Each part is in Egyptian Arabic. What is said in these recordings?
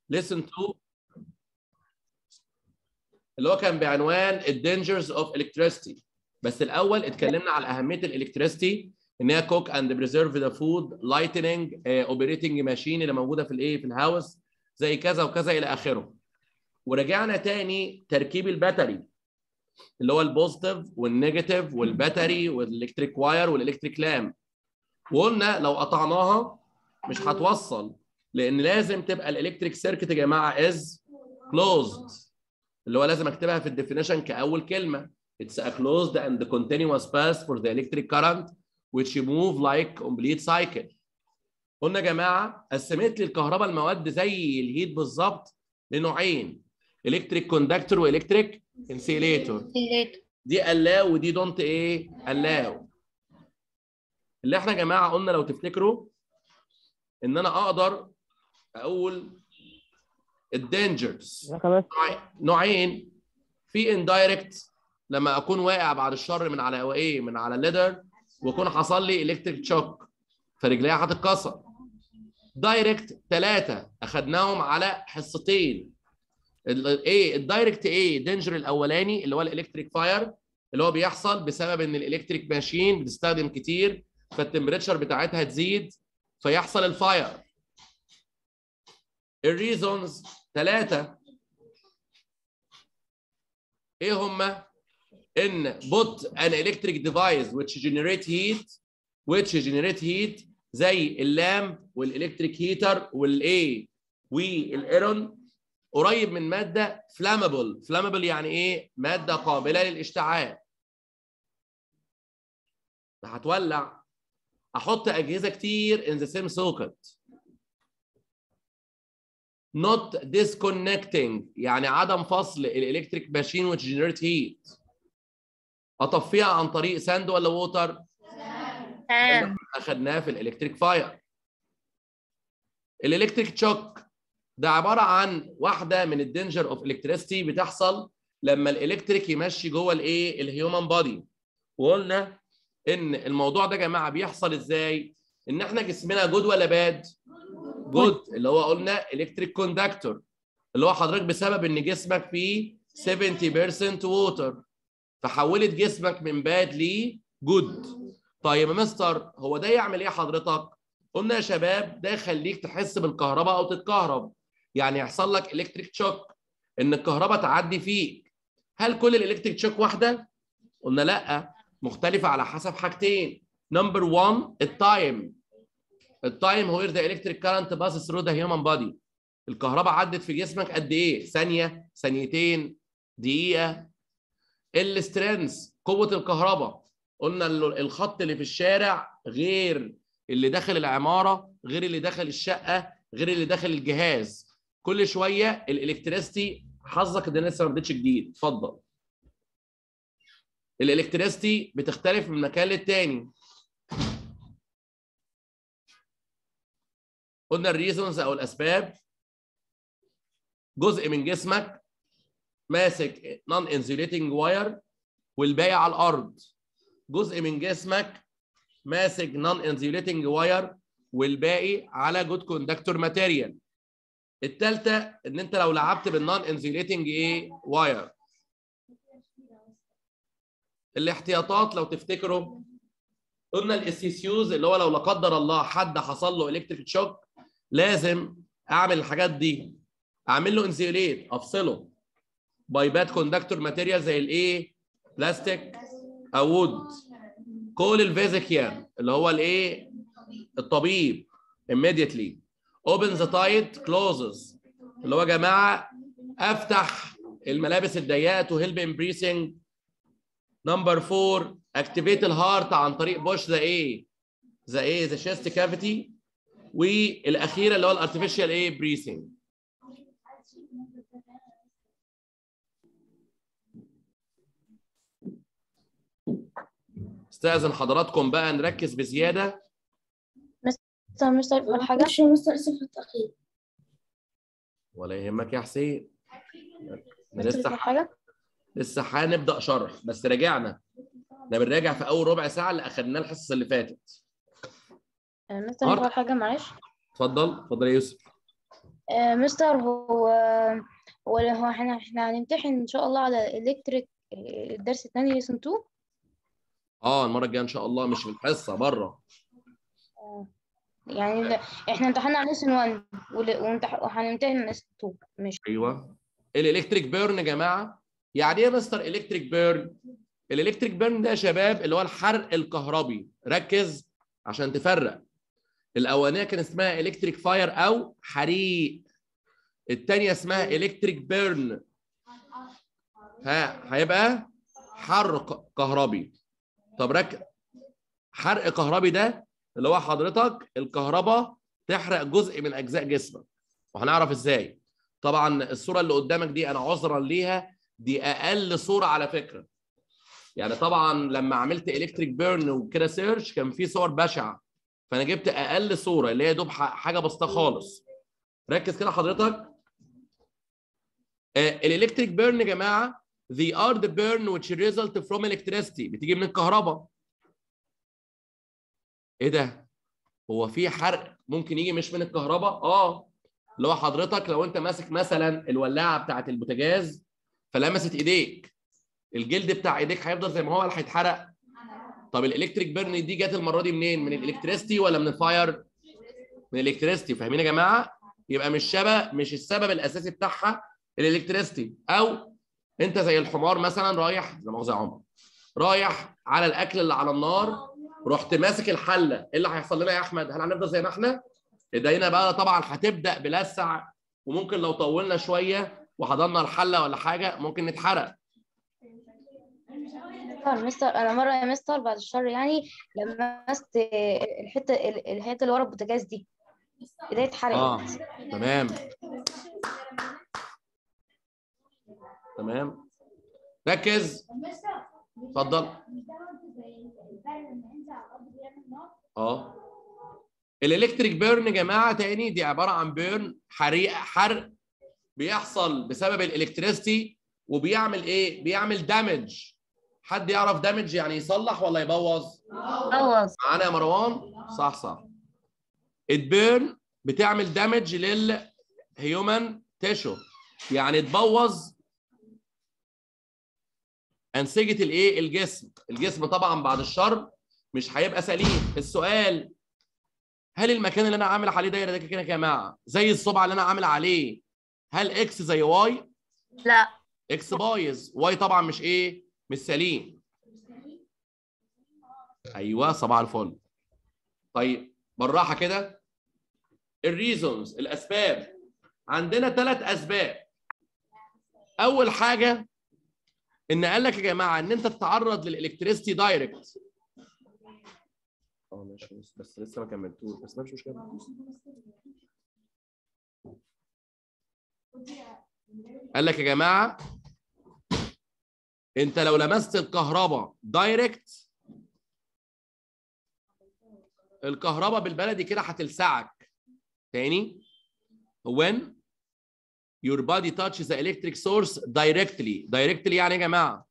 listen to اللي هو كان بعنوان الدينجرز اوف electricity بس الاول اتكلمنا على اهميه الالكتريستي ان هي كوك اند بريزيرف ذا فود لايتنينج اوبريتنج ماشين اللي موجوده في الايه في الهاوس زي كذا وكذا الى اخره ورجعنا تاني تركيب الباتري اللي هو البوزيتيف والنيجاتيف والباتري والالكتريك واير والالكتريك لام وقلنا لو قطعناها مش هتوصل لان لازم تبقى الالكتريك سيركت يا جماعه از كلوزد اللي هو لازم اكتبها في الديفينيشن كاول كلمه it's a closed and continuous path for the electric current which move like complete cycle قلنا يا جماعه قسمت لي الكهرباء المواد زي الهيت بالظبط لنوعين الكتريك كوندكتور والكتريك انسيليتور دي allow ودي دونت ايه allow اللي احنا يا جماعه قلنا لو تفتكروا ان انا اقدر اقول الدينجرز نوعين في اندايركت لما اكون واقع بعد الشر من على ايه من على الليدر ويكون حصل لي الكتريك شوك فرجليها هتتكسر دايركت ثلاثه اخدناهم على حصتين ايه الدايركت ايه دينجر الاولاني اللي هو الالكتريك فاير اللي هو بيحصل بسبب ان الالكتريك ماشين بتستخدم كتير فالتمبريتشر بتاعتها تزيد فيحصل الفاير الريزونز ثلاثة ايه هما؟ ان put an electric device which generate heat which generate heat زي اللامب والالكتريك هيتر والايه والايرون قريب من ماده فلامبل فلامبل يعني ايه ماده قابله للاشتعال هتولع احط اجهزه كتير in the same socket not disconnecting يعني عدم فصل الالكتريك ماشين which generate heat اطفيها عن طريق ساند ولا ووتر اخدناه في الالكتريك فاير الالكتريك تشوك ده عباره عن واحده من الدينجر اوف الكتريستي بتحصل لما الالكتريك يمشي جوه الايه الهيومن بادي وقلنا ان الموضوع ده يا جماعه بيحصل ازاي ان احنا جسمنا جود ولا باد جود اللي هو قلنا الكتريك كوندكتور اللي هو حضرتك بسبب ان جسمك فيه 70% ووتر فحولت جسمك من باد ل جود طيب يا مستر هو ده يعمل ايه حضرتك قلنا يا شباب ده يخليك تحس بالكهرباء او تتكهرب يعني يحصل لك الكتريك شوك ان الكهرباء تعدي فيك هل كل الالكتريك شوك واحده قلنا لا مختلفه على حسب حاجتين نمبر 1 التايم التايم هو ذا الكتريك كارنت باس ثرو ذا هيومن بادي الكهرباء عدت في جسمك قد ايه ثانيه ثانيتين دقيقه السترينث قوه الكهرباء قلنا الخط اللي في الشارع غير اللي داخل العماره غير اللي داخل الشقه غير اللي داخل الجهاز كل شويه الالكتريستي حظك ان لسه ما بدتش جديد اتفضل الالكتريستي بتختلف من مكان للتاني قلنا الريزونز او الاسباب جزء من جسمك ماسك نون انسوليتنج واير والباقي على الارض جزء من جسمك ماسك نون انسوليتنج واير والباقي على جود كوندكتور ماتيريال الثالثه ان انت لو لعبت بالنون انسوليتنج ايه واير الاحتياطات لو تفتكروا قلنا الاستيسيوز اللي هو لو لا قدر الله حد حصل له الكتريك شوك لازم اعمل الحاجات دي اعمل له انسيوليت افصله باي باد كوندكتور ماتيريال زي الايه بلاستيك او وود كول الفيزيكيان اللي هو الايه الطبيب immediately open the tight closes اللي هو يا جماعه افتح الملابس الضيقه تو هيلب ان بريسنج نمبر 4 اكتيفيت الهارت عن طريق بوش ذا ايه ذا ايه ذا شيست كافيتي والاخيره اللي هو الارتفيشال ايه بريسنج استاذن حضراتكم بقى نركز بزياده مستر مستر في الحاجة معلش يا مستر اسف في التأخير ولا يهمك يا حسين مستر في لسه الحاجة لسه هنبدا شرح بس رجعنا احنا بنراجع في اول ربع ساعه اللي اخدناه الحصه اللي فاتت مستر في الحاجة معلش اتفضل اتفضل يا يوسف آه، مستر هو هو هو احنا احنا هنمتحن ان شاء الله على الكتريك الدرس الثاني ليسون 2 اه المره الجايه ان شاء الله مش في الحصه بره يعني ده- احنا امتحنا على ليسون 1 ول- وامتح- وهنمتحن ليسون 2 مش ايوه الالكتريك بيرن يا جماعه يعني ايه يا مستر الكتريك بيرن الالكتريك بيرن ده يا شباب اللي هو الحرق الكهربي ركز عشان تفرق الاولانيه كان اسمها الكتريك فاير او حريق الثانيه اسمها الكتريك بيرن ها هيبقى حرق كهربي طب رك حرق كهربي ده اللي هو حضرتك الكهرباء تحرق جزء من اجزاء جسمك وهنعرف ازاي طبعا الصوره اللي قدامك دي انا عذرا ليها دي اقل صوره على فكره يعني طبعا لما عملت الكتريك بيرن وكده سيرش كان في صور بشعه فانا جبت اقل صوره اللي هي دوب ح- حاجه بسيطه خالص ركز كده حضرتك الالكتريك بيرن يا جماعه they are the burn which result from electricity بتيجي من الكهرباء ايه ده هو في حرق ممكن يجي مش من الكهرباء اه اللي هو حضرتك لو انت ماسك مثلا الولاعه بتاعه البوتاجاز فلمست ايديك الجلد بتاع ايديك هيفضل زي ما هو ولا هيتحرق طب الالكتريك بيرن دي جت المره دي منين من الالكتريستي ولا من الفاير من الالكتريستي فاهمين يا جماعه يبقى مش شبه مش السبب الاساسي بتاعها الالكتريستي او انت زي الحمار مثلا رايح لا مؤاخذه يا عمر رايح على الاكل اللي على النار رحت ماسك الحله ايه اللي هيحصل لنا يا احمد هل هنفضل زي ما احنا ايدينا بقى طبعا هتبدا بلسع وممكن لو طولنا شويه وحضرنا الحله ولا حاجه ممكن نتحرق مستر مستر انا مره يا مستر بعد الشر يعني لمست الحته الحته اللي ورا البوتاجاز دي ايديا اتحرقت اه تمام تمام ركز اتفضل اه الالكتريك بيرن يا جماعه تاني دي عباره عن بيرن حريق حرق بيحصل بسبب الالكتريستي وبيعمل ايه؟ بيعمل دامج حد يعرف دامج يعني يصلح ولا يبوظ؟ بوظ معانا يا مروان؟ صح صح البيرن بتعمل دامج للهيومن تيشو يعني تبوظ انسجه الايه الجسم الجسم طبعا بعد الشر مش هيبقى سليم السؤال هل المكان اللي انا عامل عليه دايره ده كده يا جماعه زي الصبع اللي انا عامل عليه هل اكس زي واي لا اكس بايظ واي طبعا مش ايه مش سليم ايوه صباح الفل طيب بالراحه كده الريزونز الاسباب عندنا ثلاث اسباب اول حاجه ان قال لك يا جماعه ان انت تتعرض للالكتريستي دايركت اه ماشي بس, بس لسه ما كملتوش بس مش مشكله قال لك يا جماعه انت لو لمست الكهرباء دايركت الكهرباء بالبلدي كده هتلسعك تاني when your body touches the electric source directly directly يعني يا جماعه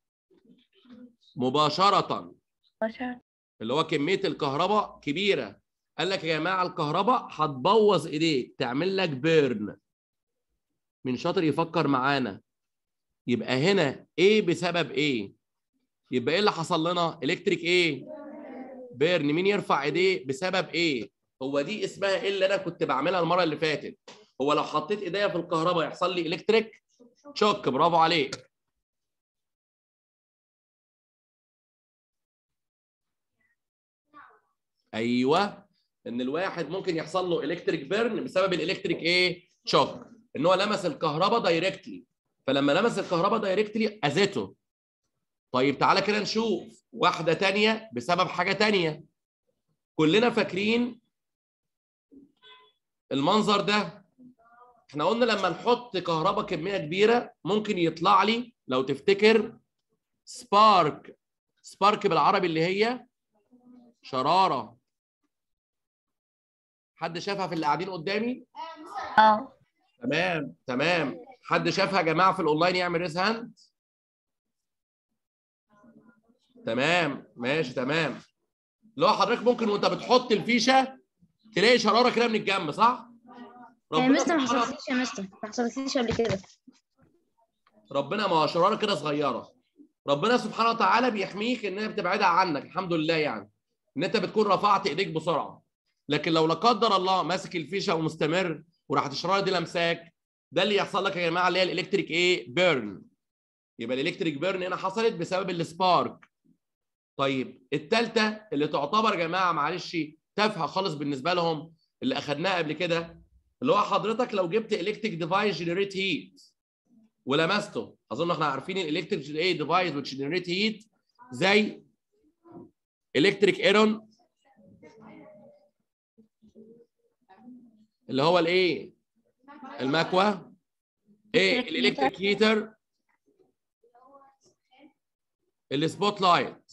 مباشره اللي هو كميه الكهرباء كبيره قال لك يا جماعه الكهرباء هتبوظ ايديك تعمل لك بيرن من شاطر يفكر معانا يبقى هنا ايه بسبب ايه يبقى ايه اللي حصل لنا الكتريك ايه بيرن مين يرفع ايديه بسبب ايه هو دي اسمها ايه اللي انا كنت بعملها المره اللي فاتت هو لو حطيت ايديا في الكهرباء يحصل لي الكتريك شوك برافو عليك ايوه ان الواحد ممكن يحصل له الكتريك بيرن بسبب الالكتريك ايه شوك ان هو لمس الكهرباء دايركتلي فلما لمس الكهرباء دايركتلي اذته طيب تعالى كده نشوف واحده تانية بسبب حاجه تانية كلنا فاكرين المنظر ده احنا قلنا لما نحط كهرباء كميه كبيره ممكن يطلع لي لو تفتكر سبارك سبارك بالعربي اللي هي شراره حد شافها في اللي قاعدين قدامي اه تمام تمام حد شافها يا جماعه في الاونلاين يعمل ريز هاند تمام ماشي تمام اللي هو حضرتك ممكن وانت بتحط الفيشه تلاقي شراره كده من الجنب صح يا ربنا مستر ما سبحانه حصلتليش يا مستر ما حصلتليش قبل كده ربنا ما هو شراره كده صغيره ربنا سبحانه وتعالى بيحميك ان هي بتبعدها عنك الحمد لله يعني ان انت بتكون رفعت ايديك بسرعه لكن لو لا قدر الله ماسك الفيشه ومستمر وراحت الشراره دي لمساك ده اللي يحصل لك يا جماعه اللي هي الالكتريك ايه بيرن يبقى الالكتريك بيرن هنا حصلت بسبب السبارك طيب الثالثه اللي تعتبر يا جماعه معلش تافهه خالص بالنسبه لهم اللي اخدناها قبل كده اللي هو حضرتك لو جبت الكتريك ديفايس جنريت هيت ولمسته اظن احنا عارفين الالكتريك ايه ديفايس which generate هيت زي الكتريك ايرون اللي هو الايه المكوى ايه Electric الالكتريك هيتر السبوت لايت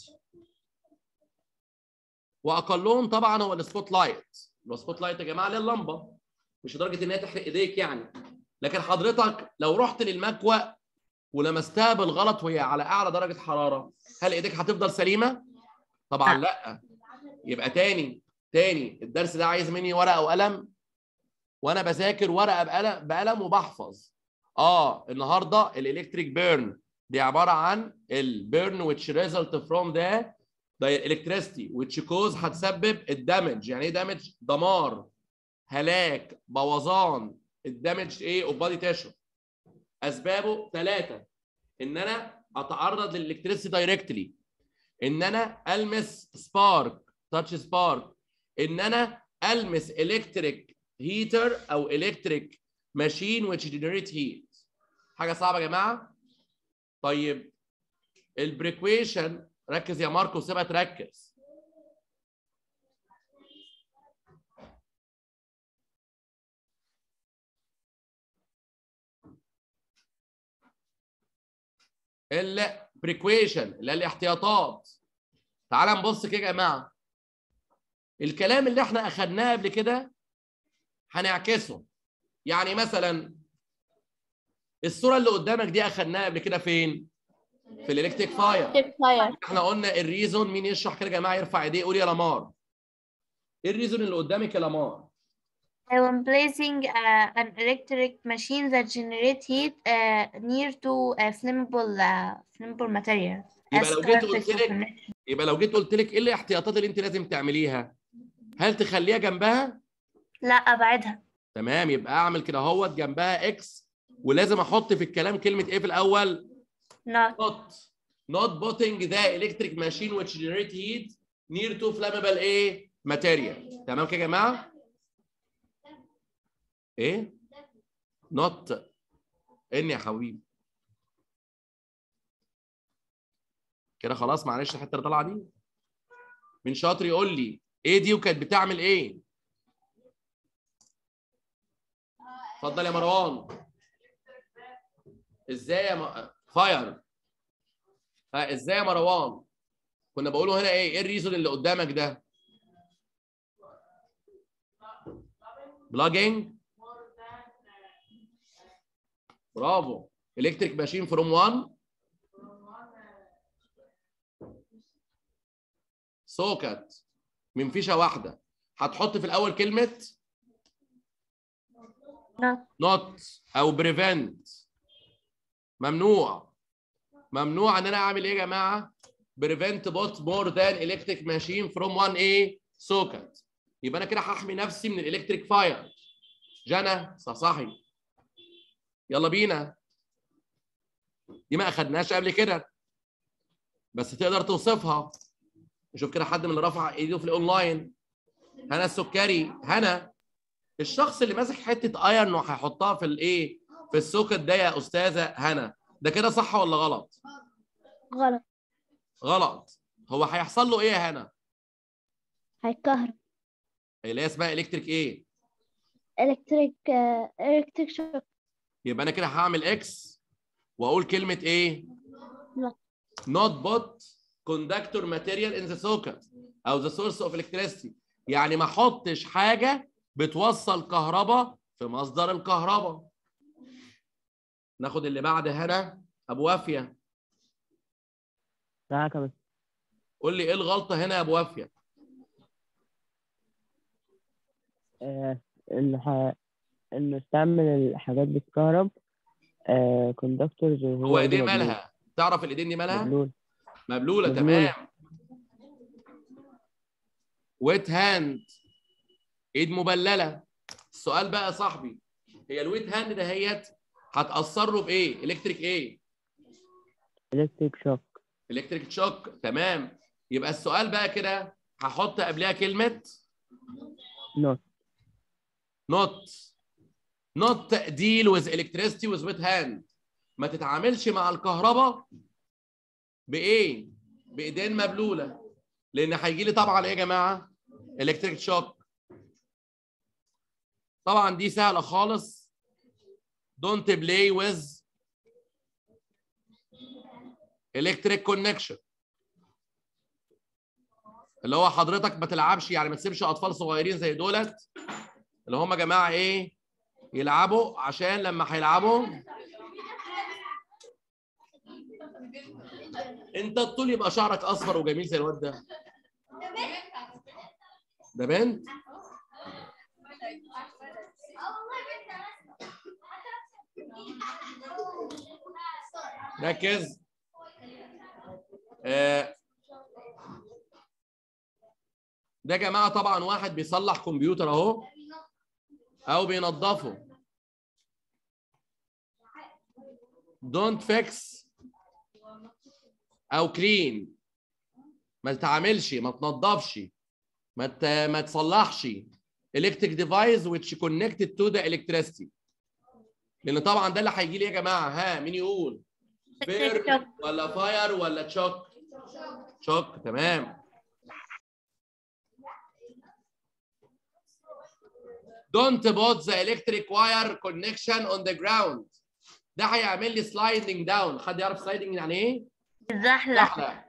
واقلهم طبعا هو السبوت لايت السبوت لايت يا جماعه اللي هي اللمبه مش لدرجه ان هي تحرق ايديك يعني لكن حضرتك لو رحت للمكوى ولمستها بالغلط وهي على اعلى درجه حراره هل ايديك هتفضل سليمه طبعا لا يبقى تاني تاني الدرس ده عايز مني ورقه وقلم وانا بذاكر ورقه بقلم بقلم وبحفظ اه النهارده الالكتريك بيرن دي عباره عن البيرن which result from the the electricity which cause هتسبب الدمج يعني ايه دمج دمار هلاك بوظان الدمج ايه اوف بادي تيشو اسبابه ثلاثه ان انا اتعرض للالكتريسيتي دايركتلي ان انا المس سبارك تاتش سبارك ان انا المس الكتريك هيتر او الكتريك ماشين which generate heat حاجه صعبه يا جماعه طيب البريكويشن ركز يا ماركو سيبها تركز البريكويشن اللي هي الاحتياطات تعال نبص كده يا جماعه الكلام اللي احنا اخدناه قبل كده هنعكسه يعني مثلا الصوره اللي قدامك دي اخدناها قبل كده فين في الالكتريك فاير فاير احنا قلنا الريزون مين يشرح كده يا جماعه يرفع ايديه يقول يا لامار ايه الريزون اللي قدامك يا لامار When placing uh, an electric machine that generates heat uh, near to a flammable uh, flammable material. يبقى as لو جيت characteristic قلت لك- of an- يبقى لو جيت قلت لك ايه الاحتياطات اللي انت لازم تعمليها هل تخليها جنبها لا أبعدها. تمام يبقى اعمل كده اهوت جنبها اكس ولازم احط في الكلام كلمه ايه في الاول Not not not putting the electric machine which generate heat near to flammable ايه material تمام كده يا جماعه ايه not ان يا حبيبي كده خلاص معلش الحته اللي طالعه دي من شاطر يقول لي ايه دي وكانت بتعمل ايه اتفضل يا مروان ازاي يا م... فاير ها ازاي يا مروان كنا بقوله هنا ايه ايه الريزون اللي قدامك ده بلاجنج برافو الكتريك ماشين فروم 1 سوكت من فيشه واحده هتحط في الاول كلمه not not او prevent ممنوع ممنوع ان انا اعمل ايه يا جماعه prevent bot more than electric machine from one a socket يبقى انا كده هحمي نفسي من الالكتريك فاير جنى صحصحي يلا بينا دي ما اخدناش قبل كده بس تقدر توصفها نشوف كده حد من اللي رفع ايده في الاونلاين هنا السكري هنا الشخص اللي ماسك حته ايرن وهيحطها في الايه في السوكت ده يا استاذه هنا ده كده صح ولا غلط غلط غلط هو هيحصل له ايه يا هنا هيتكهرب اللي هي اسمها الكتريك ايه الكتريك الكتريك شوك يبقى انا كده هعمل اكس واقول كلمه ايه لا. not put conductor material in the socket او the source of electricity يعني ما احطش حاجه بتوصل كهرباء في مصدر الكهرباء ناخد اللي بعد هنا ابو وافيه معاك بس قول لي ايه الغلطه هنا يا ابو وافيه آه، الح... انه استعمل الحاجات بتكهرب آه كوندكتورز هو ايديه مالها تعرف الايدين دي مالها مبلول مبلوله مبلولة. تمام ويت هاند ايد مبلله السؤال بقى يا صاحبي هي الويت هاند دهيت هتاثر له بايه الكتريك ايه الكتريك شوك الكتريك شوك تمام يبقى السؤال بقى كده هحط قبلها كلمه نوت not not deal with electricity with wet hand ما تتعاملش مع الكهرباء بايه بايدين مبلوله لان هيجي لي طبعا ايه يا جماعه الكتريك شوك طبعا دي سهله خالص don't play with electric connection اللي هو حضرتك ما تلعبش يعني ما تسيبش اطفال صغيرين زي دولت اللي هم يا جماعه ايه يلعبوا عشان لما هيلعبوا انت الطول يبقى شعرك اصفر وجميل زي الواد ده ده بنت ركز آه، ده يا جماعه طبعا واحد بيصلح كمبيوتر اهو او بينظفه don't fix او clean ما تتعاملش ما تنظفش ما ت... ما تصلحش electric device which connected to the electricity لان طبعا ده اللي هيجي لي يا جماعه ها مين يقول بير shock. ولا فاير ولا تشوك تشوك تمام Don't put the electric wire connection on the ground. ده هيعمل لي sliding down. حد يعرف sliding يعني ايه؟ الزحلق زحلق.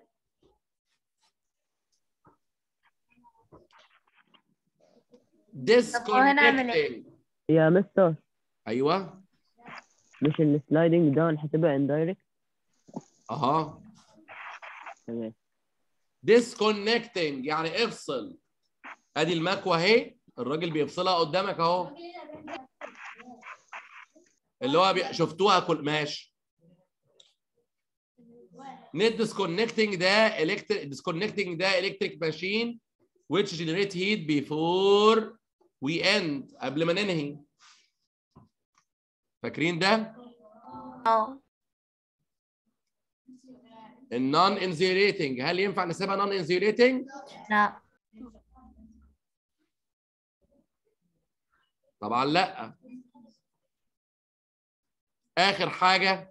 طب هو هنا أعمل إيه؟ disconnecting. يا مستر ايوه مش السلايدنج داون هتبقى اندايركت اها تمام disconnecting يعني افصل. ادي المكوه اهي الراجل بيفصلها قدامك اهو. اللي هو بي... شفتوها كل ماشي. net disconnecting ده electric disconnecting ده electric machine which generate heat before we end قبل ما ننهي فاكرين ده اه النون insulating هل ينفع نسيبها نون insulating لا طبعا لا اخر حاجه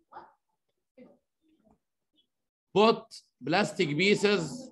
put plastic pieces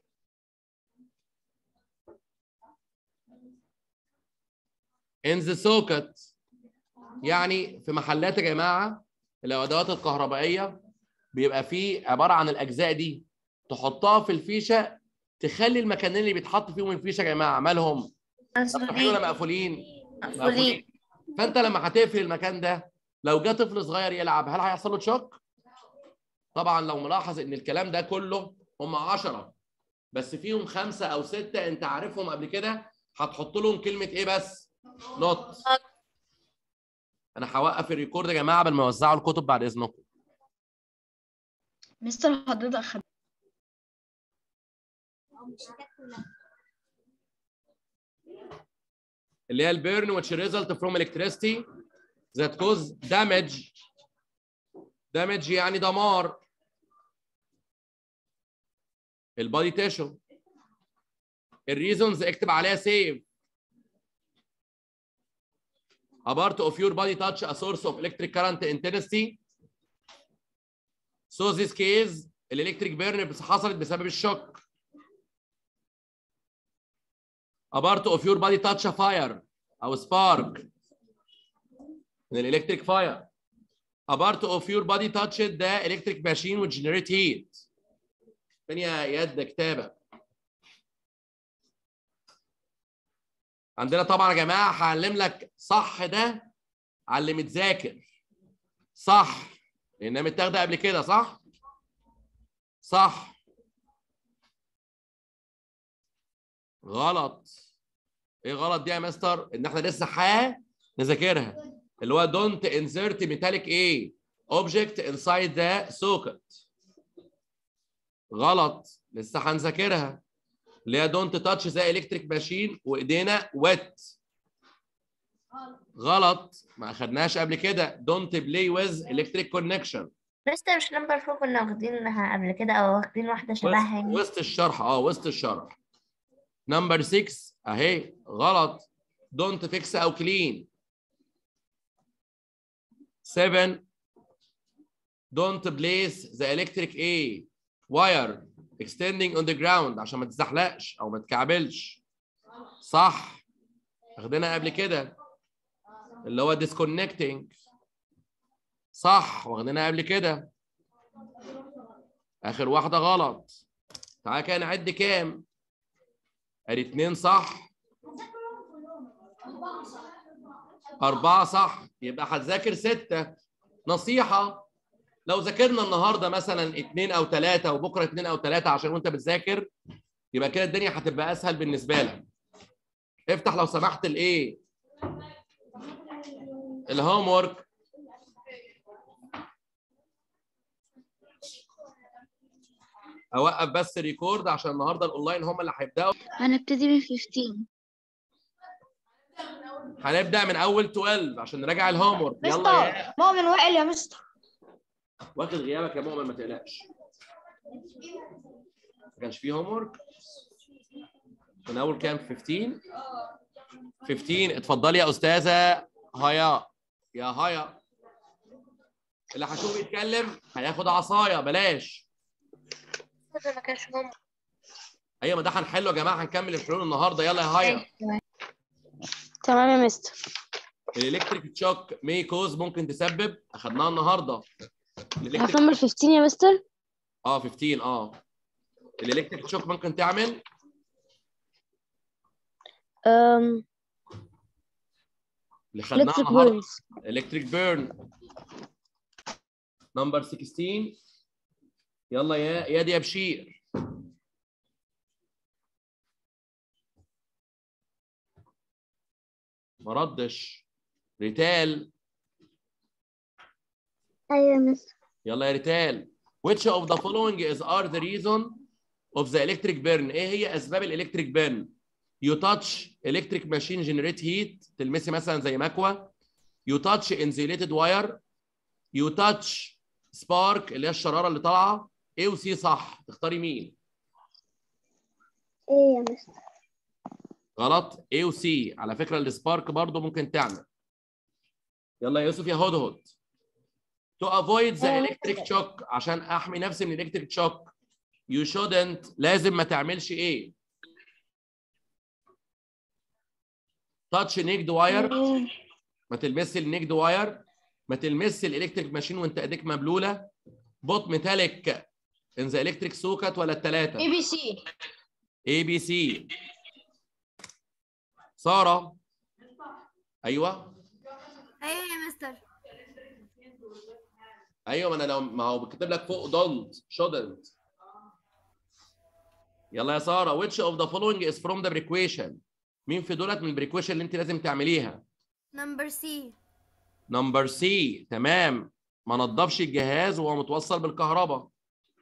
in the socket يعني في محلات يا جماعه الادوات الكهربائيه بيبقى فيه عباره عن الاجزاء دي تحطها في الفيشه تخلي المكانين اللي بيتحط فيهم الفيشه يا جماعه مالهم مفتوحين ولا مسؤولين مقفولين مسؤولين فانت لما هتقفل المكان ده لو جه طفل صغير يلعب هل هيحصل له شوك؟ طبعا لو ملاحظ ان الكلام ده كله هم 10 بس فيهم خمسه او سته انت عارفهم قبل كده هتحط لهم كلمه ايه بس؟ نوت انا هوقف الريكورد يا جماعه قبل ما يوزعوا الكتب بعد اذنكم مستر حضرتك خد اللي هي البيرن which result from electricity that cause damage damage يعني دمار البادي تيشو الريزونز اكتب عليها سيف A part of your body touch a source of electric current intensity. So this case الالكتريك بيرن حصلت بسبب الشوك. A part of your body touch a fire او spark من الالكتريك فاير. A part of your body touched the electric machine which generate heat. فين يا يد كتابه؟ عندنا طبعا يا جماعه هعلم لك صح ده على اللي متذاكر صح لانها متاخده قبل كده صح صح غلط ايه غلط دي يا مستر ان احنا لسه ح نذاكرها اللي هو don't insert metallic ايه object inside the socket غلط لسه هنذاكرها اللي هي don't touch the electric machine وايدينا wet غلط ما اخدناش قبل كده don't play with electric connection لسه مش نمبر فور كنا واخدينها قبل كده او واخدين واحدة شبهها يعني وسط الشرح اه وسط الشرح نمبر 6 اهي غلط دونت فيكس او كلين 7 دونت بليس ذا الكتريك ايه واير extending on the ground عشان ما تزحلقش او ما تكعبلش صح اخدنا قبل كده اللي هو disconnecting صح واخدنا قبل كده اخر واحده غلط تعالى كده نعد كام ادي اتنين صح أربعة صح يبقى هتذاكر ستة نصيحة لو ذاكرنا النهاردة مثلا اتنين أو تلاتة وبكرة اتنين أو تلاتة عشان وأنت بتذاكر يبقى كده الدنيا هتبقى أسهل بالنسبة لك افتح لو سمحت الإيه الهوم ورك اوقف بس ريكورد عشان النهارده الاونلاين هم اللي هيبداوا هنبتدي من 15 هنبدا من اول 12 عشان نراجع الهوم ورك يلا مستر يا مؤمن وائل يا مستر واخد غيابك يا مؤمن ما تقلقش ما كانش فيه هوم ورك من اول كام 15 15 اتفضلي يا استاذه هيا يا هيا اللي هشوف يتكلم هياخد عصايه بلاش ما كانش هم ايوه ما ده هنحله يا جماعه هنكمل الحلول النهارده يلا يا هيا تمام يا مستر الالكتريك تشوك مي كوز ممكن تسبب اخدناها النهارده الالكتريك هكمل 15 يا مستر اه 15 اه الالكتريك تشوك ممكن تعمل أم اللي خدناها electric النهارده burns الكتريك بيرن نمبر 16 يلا يا يا دي يا بشير ما ردش ريتال ايوه يا مستر يلا يا ريتال which of the following is are the reason of the electric burn ايه هي اسباب الالكتريك بيرن you touch electric machine generate heat تلمسي مثلا زي مكوى you touch insulated wire you touch spark اللي هي الشراره اللي طالعه A و C صح تختاري مين ايه يا مستر غلط A و C على فكره السبارك برضو ممكن تعمل يلا يا يوسف يا هدهد to avoid the electric shock عشان احمي نفسي من electric shock you shouldn't لازم ما تعملش ايه touch naked wire ما تلمسش النيكد واير ما تلمسش الالكتريك ماشين وانت ايديك مبلوله بوت ميتاليك ان ذا الكتريك سوكت ولا الثلاثه اي بي سي اي بي سي ساره ايوه ايوه يا مستر ايوه ما انا لو ما هو بكتب لك فوق دونت shouldn't يلا يا ساره which of the following is from the prequation مين في دولت من البريكويشن اللي انت لازم تعمليها نمبر سي نمبر سي تمام ما نضفش الجهاز وهو متوصل بالكهرباء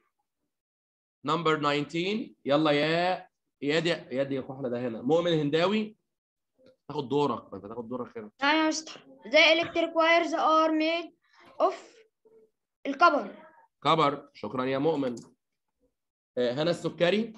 نمبر 19 يلا يا يا دي يا دي يا كحله ده هنا مؤمن هنداوي تاخد دورك ما انت تاخد دورك هنا نعم يا مستر The electric wires are made of الكبر كبر شكرا يا مؤمن آه، هنا السكري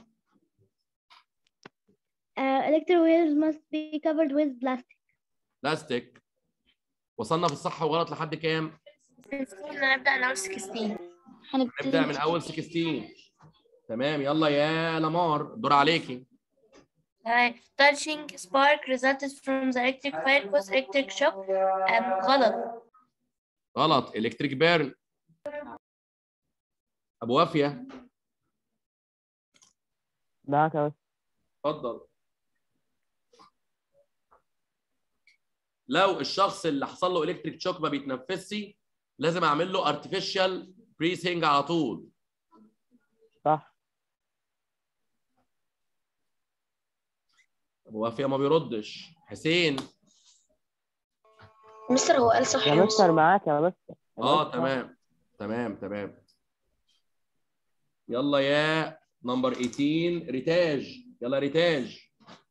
electric wires must be covered with plastic لاستيك وصلنا في الصح وغلط لحد كام؟ نبدأ من أول 16 نبدا من اول 16 تمام يلا يا لمار الدور عليكي Alright. Touching spark resulted from the electric fire cause electric shock um, غلط غلط الكتريك بيرن ابو وافيه معاك يا مستر اتفضل لو الشخص اللي حصل له الكتريك شوك ما بيتنفسش لازم اعمل له ارتفيشال بريسنج على طول صح ابو وافيه ما بيردش حسين مستر هو قال صح يا يا مستر مستر معاك يا مستر يا اه مستر. تمام تمام تمام يلا يا نمبر 18 ريتاج يلا ريتاج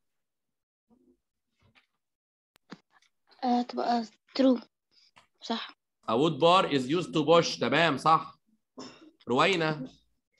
آه تبقى true صح A wood bar is used to push تمام صح روينة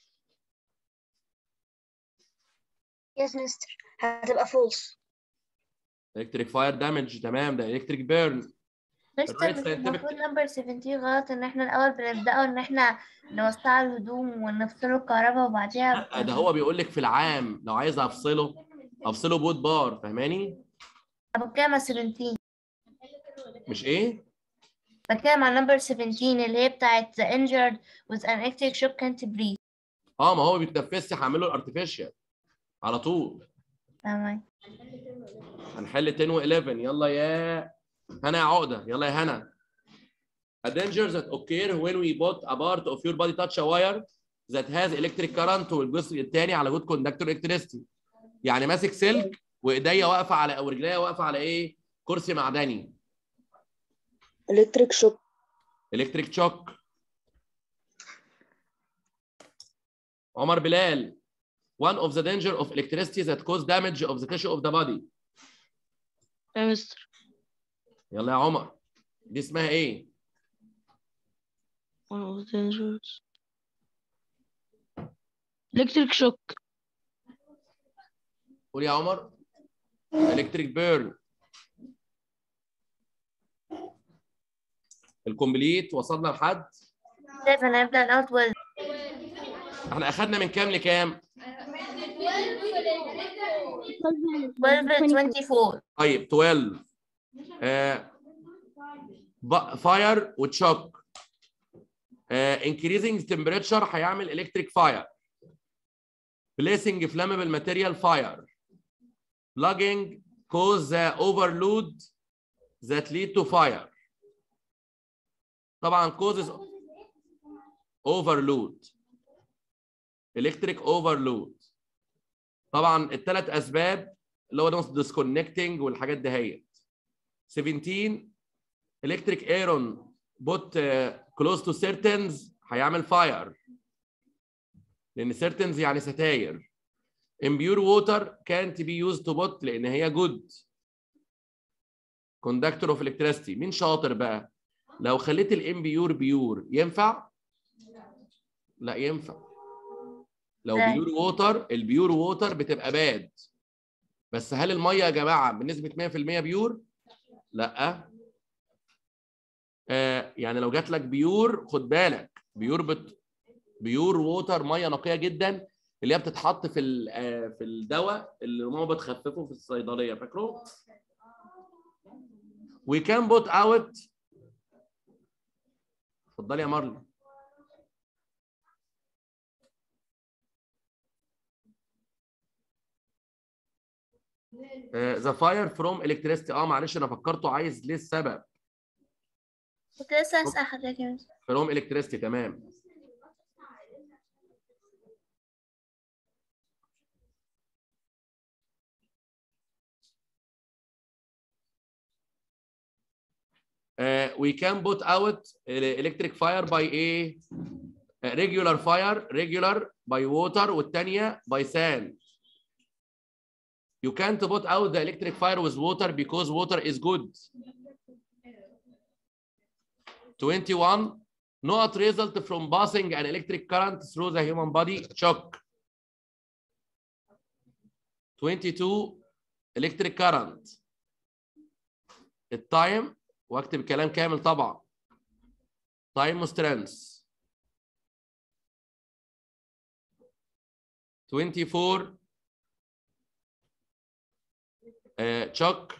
يس مستر هتبقى false electric fire damage تمام ده electric burn مستر الريت مش scientific- المفروض نمبر 17 غلط ان احنا الاول بنبدأه ان احنا نوسع الهدوم ونفصله الكهرباء وبعديها لا ده هو بيقول لك في العام لو عايز افصله افصله بود بار فاهماني بتكلم على 17 مش ايه بتكلم على نمبر 17 اللي هي بتاعت the injured with an electric shock can't breathe اه ما هو بيتنفسش هعمله الارتفيشال على طول تمام هنحل 10 و11 يلا يا هنا يا عقده يلا يا هنا A danger that occur when we put a part of your body touch a wire that has electric current والجزء الثاني على good conductor electricity يعني ماسك سلك وايديا واقفه على او رجليا واقفه على ايه؟ كرسي معدني electric shock electric shock عمر بلال one of the danger of electricity that cause damage of the tissue of the body يا مستر يلا يا عمر دي اسمها ايه؟ one of the dangers electric shock قول يا عمر electric burn الكومبليت وصلنا لحد 7 هنبدأ الأول 12 احنا اخدنا من كام لكام؟ 12 ل 24 طيب 12 آه فاير وتشوك آه increasing temperature هيعمل electric fire placing flammable material fire plugging cause the overload that lead to fire طبعا causes overload electric overload طبعا الثلاث اسباب اللي هو disconnecting والحاجات دهيت 17 electric iron put uh, close to certains هيعمل fire لان certains يعني ستاير impure water can't be used to put لان هي good conductor of electricity مين شاطر بقى لو خليت الامبيور بيور ينفع لا ينفع لو لا. بيور ووتر البيور ووتر بتبقى باد بس هل الميه يا جماعه بنسبه 100% بيور لا آه يعني لو جات لك بيور خد بالك بيور بت... بيور ووتر ميه نقيه جدا اللي هي بتتحط في ال... آه في الدواء اللي ماما بتخففه في الصيدليه فاكره we can put out اتفضلي يا مارلي ذا فاير فروم الكتريستي اه معلش انا فكرته عايز ليه السبب كنت لسه هسأل حضرتك يا مستر. فروم الكتريستي تمام Uh, we can put out uh, electric fire by a uh, regular fire regular by water والثانيه by sand you can't put out the electric fire with water because water is good 21 not result from passing an electric current through the human body shock 22 electric current التايم واكتب كلام كامل طبعا تايم strength 24 uh, shock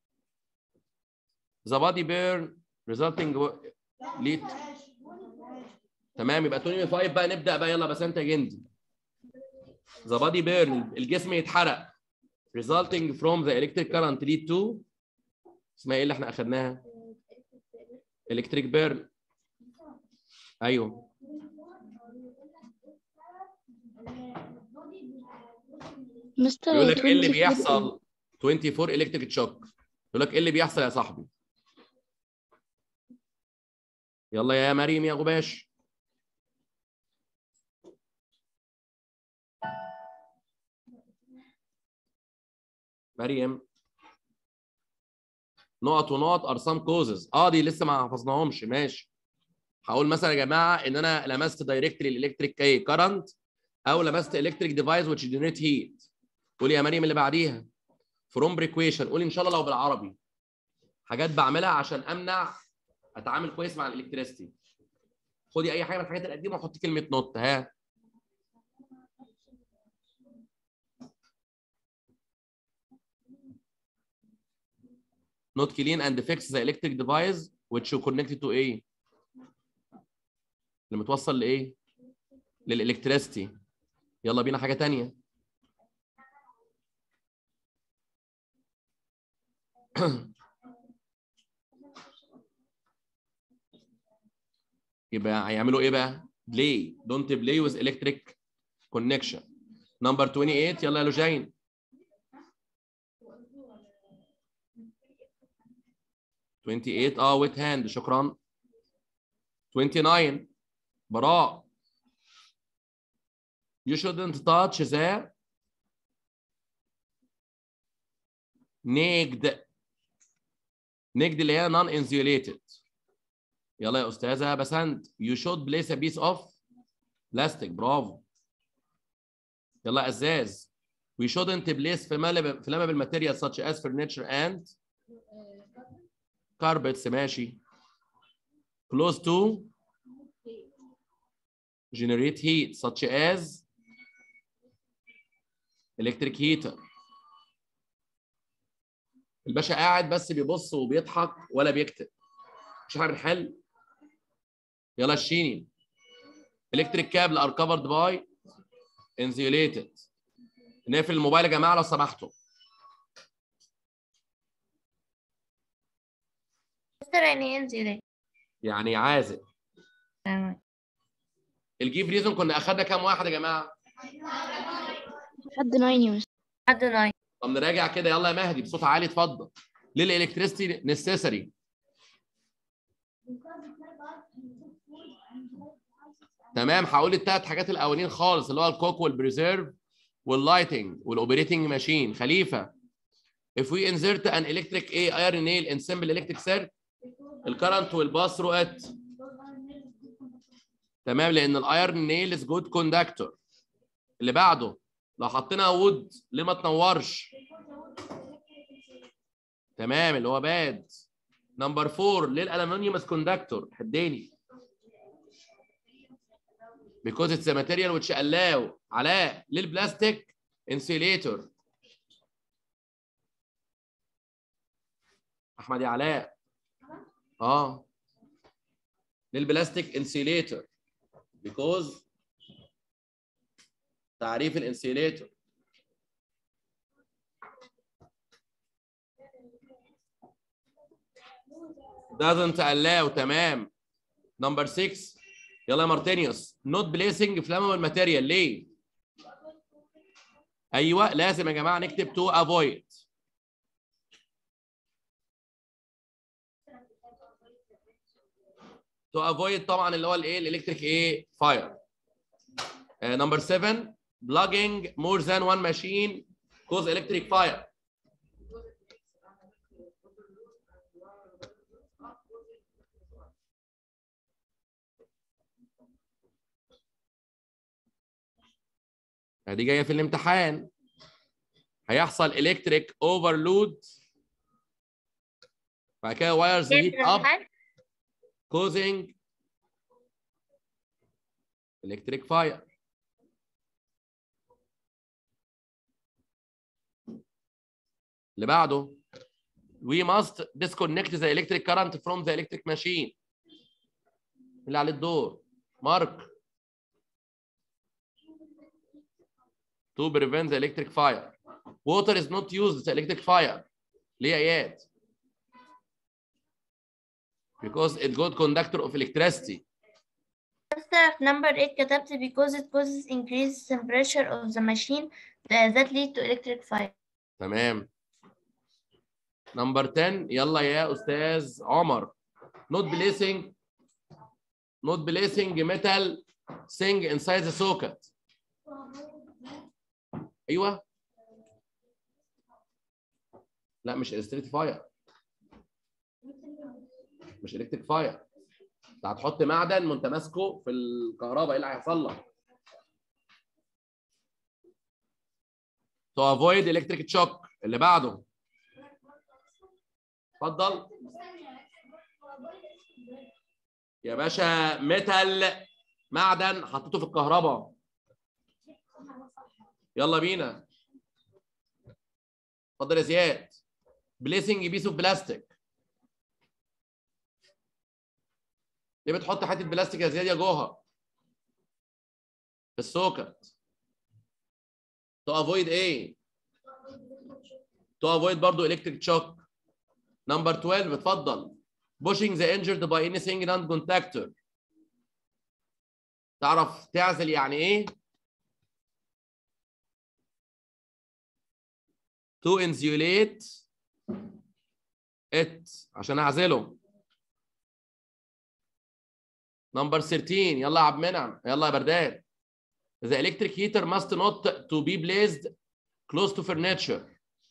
the body burn resulting lead تمام يبقى 25 بقى نبدا بقى يلا بس انت جندي the body burn الجسم يتحرق resulting from the electric current lead to اسمها ايه اللي احنا اخدناها electric burn ايوه مستر يقول هو لك ايه اللي 24 بيحصل 24 electric shock يقول لك ايه اللي بيحصل يا صاحبي يلا يا مريم يا غباش مريم نقط ونقط ارسام كوزز اه دي لسه ما حفظناهمش ماشي هقول مثلا يا جماعه ان انا لمست دايركتلي الالكتريك ايه كرنت او لمست الكتريك ديفايس which generate heat قولي يا مريم اللي بعديها فروم بريكويشن قولي ان شاء الله لو بالعربي حاجات بعملها عشان امنع اتعامل كويس مع الالكتريستي خدي اي حاجه من الحاجات القديمه وحطي كلمه نوت ها not clean and fix the electric device which you connected to ايه اللي متوصل لايه للالكتريستي يلا بينا حاجه تانية يبقى هيعملوا ايه بقى play don't play with electric connection number 28 يلا يا لوجين twenty eight اه with hand شكرا 29 براء you shouldn't touch the naked naked اللي هي non insulated يلا يا استاذه بسنت you should place a piece of plastic برافو يلا ازاز we shouldn't place flammable flammable materials such as furniture and carpets ماشي close to generate heat such as electric heater الباشا قاعد بس بيبص وبيضحك ولا بيكتب مش احنا بنحل يلا الشيني electric cable are covered by insulated نقفل الموبايل يا جماعه لو سمحتوا مستر يعني انزل يعني عازل تمام الجيف ريزون كنا اخدنا كام واحد يا جماعه لحد 9 يا مستر حد ناين طب نراجع كده يلا يا مهدي بصوت عالي اتفضل ليه الالكتريستي نسيسري تمام هقول الثلاث حاجات الاولين خالص اللي هو الكوك والبريزيرف واللايتنج والاوبريتنج ماشين خليفه if we insert an electric a iron nail in simple electric circuit الكرنت والباس through it تمام لان الايرن نيل از جود كوندكتور اللي بعده لو حطينا وود ليه ما تنورش تمام اللي هو باد نمبر 4 ليه الالومنيوم از كوندكتور حداني because it's a material which allow علاء ليه البلاستيك insulator احمد يا علاء اه ليه البلاستيك insulator because تعريف الانسيليتور doesn't allow تمام نمبر 6 يلا يا مارتينيوس not placing flammable material ليه؟ ايوه لازم يا جماعه نكتب to avoid to avoid طبعا اللي هو الايه الالكتريك ايه فاير نمبر 7 plugging more than one machine cause electric fire دي جايه في الامتحان هيحصل electric overload بعد كده wires heat up causing electric fire اللي بعده we must disconnect the electric current from the electric machine اللي عليه الدور مارك to prevent the electric fire water is not used as electric fire ليه يا اياد because it good conductor of electricity مستر في number 8 كتبت because it causes increased temperature of the machine that that lead to electric fire تمام نمبر 10 يلا يا استاذ عمر not placing not placing metal thing inside the socket ايوه لا مش electric fire مش electric fire انت هتحط معدن وانت ماسكه في الكهرباء ايه اللي هيحصل لك؟ to avoid electric shock اللي بعده اتفضل يا باشا ميتال معدن حطيته في الكهرباء يلا بينا اتفضل يا زياد بليسنج بيس اوف بلاستيك ليه بتحط حته بلاستيك يا زياد يا جوهر في السوكت to avoid ايه to avoid برضو electric shock number 12 اتفضل pushing the injured by anything non-contactor تعرف تعزل يعني ايه to insulate it عشان اعزله نمبر 13 يلا يا عبد المنعم يلا يا بردان The electric heater must not to be placed close to furniture.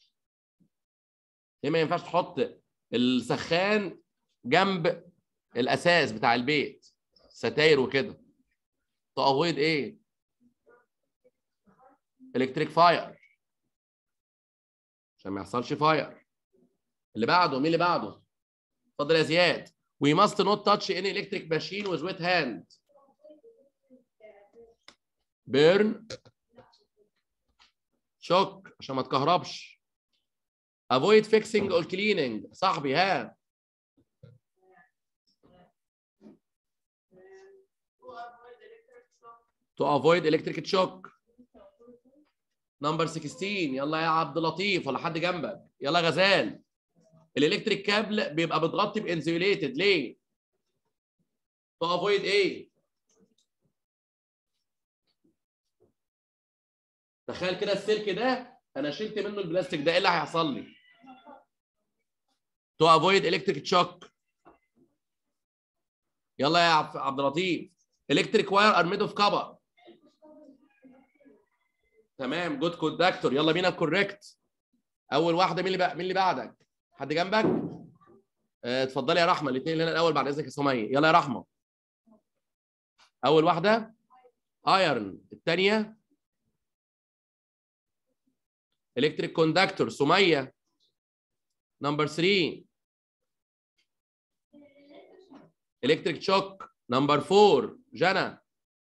ليه ما ينفعش تحط السخان جنب الاساس بتاع البيت ستاير وكده to avoid ايه electric fire عشان ما يحصلش فاير اللي بعده مين اللي بعده اتفضل يا زياد we must not touch any electric machine with wet hand burn shock عشان ما تكهربش avoid fixing or cleaning صاحبي ها to avoid electric shock نمبر 16 يلا يا عبد اللطيف ولا حد جنبك يلا غزال الالكتريك كابل بيبقى متغطي بانسيوليتد ليه؟ to avoid ايه؟ تخيل كده السلك ده انا شلت منه البلاستيك ده ايه اللي هيحصل لي؟ to avoid electric shock يلا يا عبد عبد اللطيف electric wire are made of copper تمام جود كوندكتور يلا بينا كوريكت اول واحده مين اللي بقى مين اللي بعدك حد جنبك آه، اتفضلي يا رحمه الاثنين اللي هنا الاول بعد اذنك يا سميه يلا يا رحمه اول واحده ايرن الثانيه الكتريك كوندكتور سميه نمبر 3 الكتريك شوك نمبر 4 جنى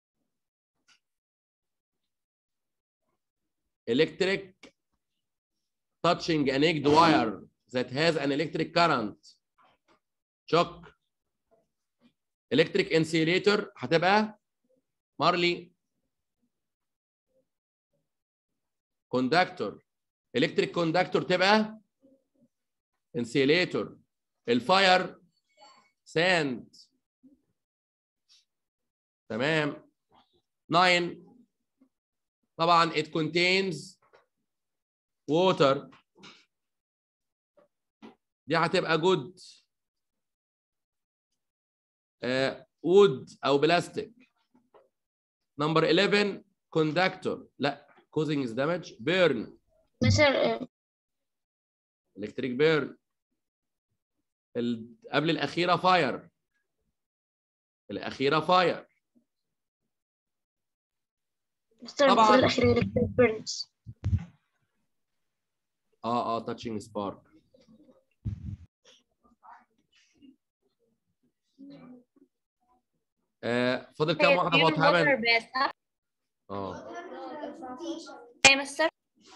electric touching an egged wire that has an electric current shock electric insulator هتبقى مارلي conductor electric conductor تبقى insulator الفاير sand تمام 9 طبعا it contains water دي هتبقى good uh, wood او بلاستيك نمبر 11 conductor لا causing is damage burn مستر electric burn ال... قبل الاخيره fire الاخيره fire مستر طبعاً. المفروض الأخير electric burns اه اه touching spark آه فاضل كام واحده Pure فوت هبل water بس صح؟ اه ايه مستر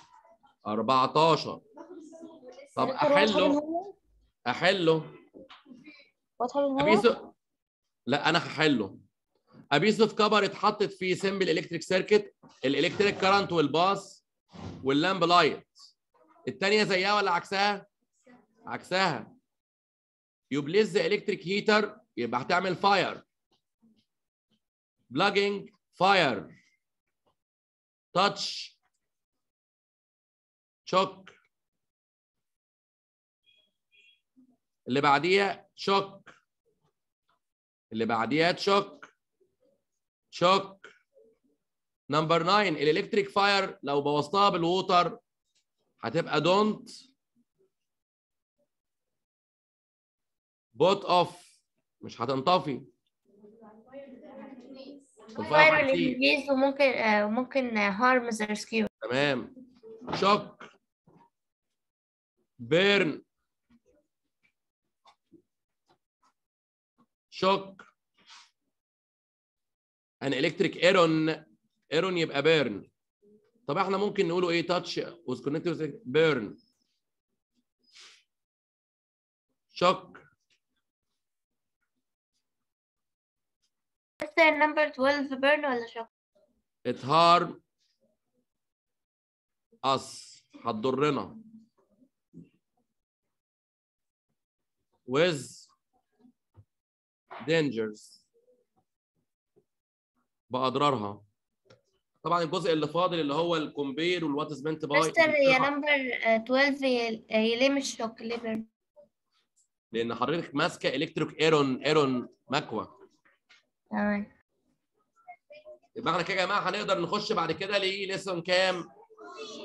14 طب احله احله واضحة من هو ابيسو لا انا هحله ابيسو في كبر اتحطت فيه سمبل الكتريك سيركت الالكتريك كارنت والباس واللامب لايت الثانيه زيها ولا عكسها عكسها يبليز ذا الكتريك هيتر يبقى هتعمل فاير بلاجنج فاير تاتش تشوك اللي بعديها تشوك اللي بعديها تشوك شوك نمبر 9 الالكتريك فاير لو بوظتها بالووتر هتبقى دونت بوت اوف مش هتنطفي الفاير فاير هتزيد. بالانجليزي وممكن آه، ممكن هارم ذا ريسكيو تمام شوك بيرن شوك ان الكتريك ايرون ايرون يبقى بيرن طب احنا ممكن نقوله ايه تاتش وز كونكتد بيرن شوك بس نمبر 12 بيرن ولا شوك it harm us هتضرنا with dangers بأضرارها طبعا الجزء اللي فاضل اللي هو الكومبير والوات از مينت باي مستر هي نمبر 12 هي هي ليه مش شوك ليه بيرن لان حضرتك ماسكه الكتريك ايرون ايرون مكوى تمام يبقى احنا كده يا جماعه هنقدر نخش بعد كده ليه ليسون كام